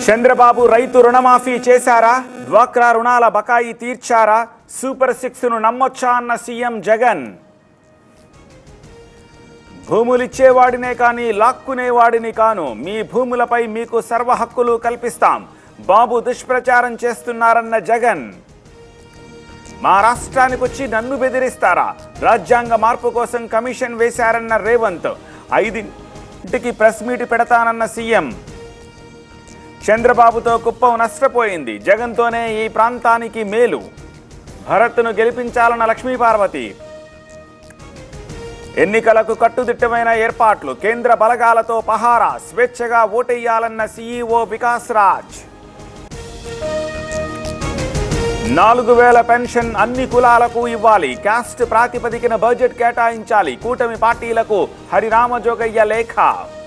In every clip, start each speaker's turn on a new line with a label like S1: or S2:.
S1: చంద్రబాబు రైతు రుణమాఫీ చేశారా డ్వాక్రా రుణాల బకాయి తీర్చారా సూపర్ సిక్స్ ను నమ్మొచ్చా అన్న సీఎం జగన్ భూములిచ్చేవాడినే కానీ లాక్కునేవాడిని కాను మీ భూములపై మీకు సర్వ హక్కులు కల్పిస్తాం బాబు దుష్ప్రచారం చేస్తున్నారన్న జగన్ మా రాష్ట్రానికి వచ్చి నన్ను బెదిరిస్తారా రాజ్యాంగ మార్పు కోసం కమిషన్ వేశారన్న రేవంత్ ఐదింటికి ప్రెస్ మీట్ పెడతానన్న సీఎం చంద్రబాబుతో కుప్పం నష్టపోయింది జగన్తోనే ఈ ప్రాంతానికి మేలు భరత్ను గెలిపించాలన్న లక్ష్మీపార్వతి ఎన్నికలకు కట్టుదిట్టమైన ఏర్పాట్లు కేంద్ర బలగాలతో పహారా స్వేచ్ఛగా ఓటెయ్యాలన్న సీఈఓ వికాస్ రాజ్ నాలుగు వేల పెన్షన్ అన్ని కులాలకు ఇవ్వాలి క్యాస్ట్ ప్రాతిపదికన బడ్జెట్ కేటాయించాలి కూటమి పార్టీలకు హరిరామ జోగయ్య లేఖ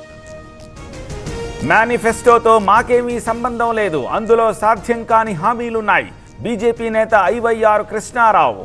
S1: మేనిఫెస్టోతో మాకేమీ సంబంధం లేదు అందులో సాధ్యం కాని హామీలున్నాయి బీజేపీ నేత ఐవైఆర్ కృష్ణారావు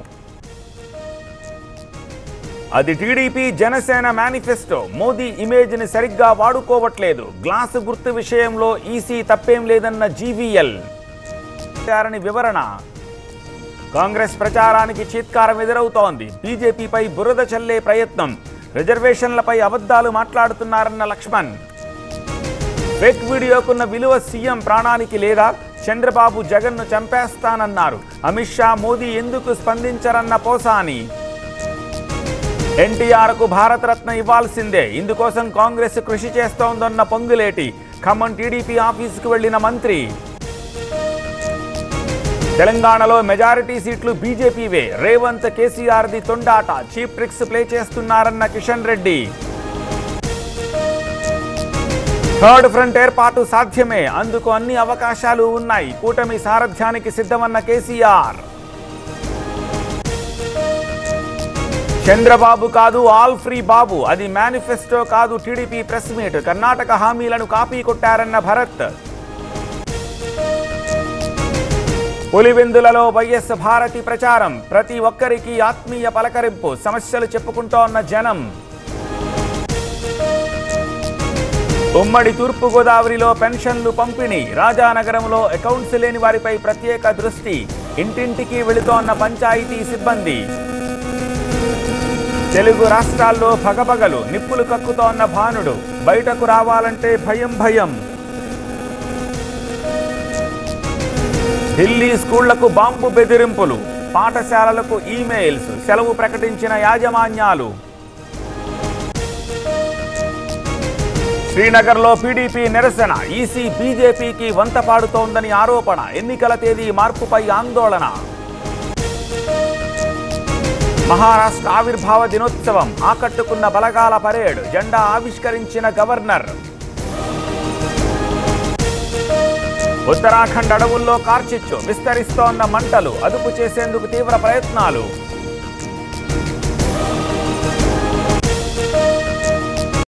S1: అది టీడీపీ జనసేన మేనిఫెస్టో మోదీ ఇమేజ్ని సరిగ్గా వాడుకోవట్లేదు గ్లాసు గుర్తు విషయంలో ఈసీ తప్పేం లేదన్న జీవీఎల్ చేశారని వివరణ కాంగ్రెస్ ప్రచారానికి చీత్కారం ఎదురవుతోంది బీజేపీపై బురద చల్లే ప్రయత్నం రిజర్వేషన్లపై అబద్ధాలు మాట్లాడుతున్నారన్న లక్ష్మణ్ ఫేక్ వీడియోకున్న విలువ సీఎం ప్రాణానికి లేదా చంద్రబాబు జగన్ను చంపేస్తానన్నారు అమిత్ షా మోదీ ఎందుకు స్పందించరన్న పోసాని ఎన్టీఆర్కు భారతరత్న ఇవ్వాల్సిందే ఇందుకోసం కాంగ్రెస్ కృషి చేస్తోందన్న పొంగులేటి ఖమ్మం టీడీపీ ఆఫీసుకు వెళ్లిన మంత్రి తెలంగాణలో మెజారిటీ సీట్లు బీజేపీవే రేవంత్ కేసీఆర్ది తొండాట చీప్ ట్రిక్స్ ప్లే చేస్తున్నారన్న కిషన్ రెడ్డి థర్డ్ ఫ్రంట్ ఏర్పాటు సాధ్యమే అందుకు అన్ని అవకాశాలు ఉన్నాయి కూటమి సారథ్యానికి సిద్ధమన్న కేసీఆర్ చంద్రబాబు కాదు ఆల్ ఫ్రీ బాబు అది మేనిఫెస్టో కాదు టీడీపీ ప్రెస్ మీట్ కర్ణాటక హామీలను కాపీ కొట్టారన్న భరత్ పులివెందులలో వైఎస్ భారతి ప్రచారం ప్రతి ఒక్కరికి ఆత్మీయ పలకరింపు సమస్యలు చెప్పుకుంటోన్న జనం ఉమ్మడి తూర్పుగోదావరిలో పెన్షన్లు పంపిణీ రాజానగరంలో అకౌంట్స్ లేని వారిపై ప్రత్యేక దృష్టి ఇంటింటికి వెళుతోన్న పంచాయతీ సిబ్బంది తెలుగు రాష్ట్రాల్లో పగపగలు నిప్పులు కక్కుతోన్న భానుడు బయటకు రావాలంటే భయం భయం ఢిల్లీ స్కూళ్లకు బాంబు బెదిరింపులు పాఠశాలలకు ఈమెయిల్స్ సెలవు ప్రకటించిన యాజమాన్యాలు శ్రీనగర్లో పీడీపీ నిరసన ఈసీ బీజేపీకి వంత పాడుతోందని ఆరోపణ ఎన్నికల తేదీ మార్పుపై ఆందోళన మహారాష్ట్ర ఆవిర్భావ దినోత్సవం ఆకట్టుకున్న బలగాల పరేడ్ జెండా ఆవిష్కరించిన గవర్నర్ ఉత్తరాఖండ్ అడవుల్లో కార్చిచ్చు విస్తరిస్తోన్న మంటలు అదుపు చేసేందుకు తీవ్ర ప్రయత్నాలు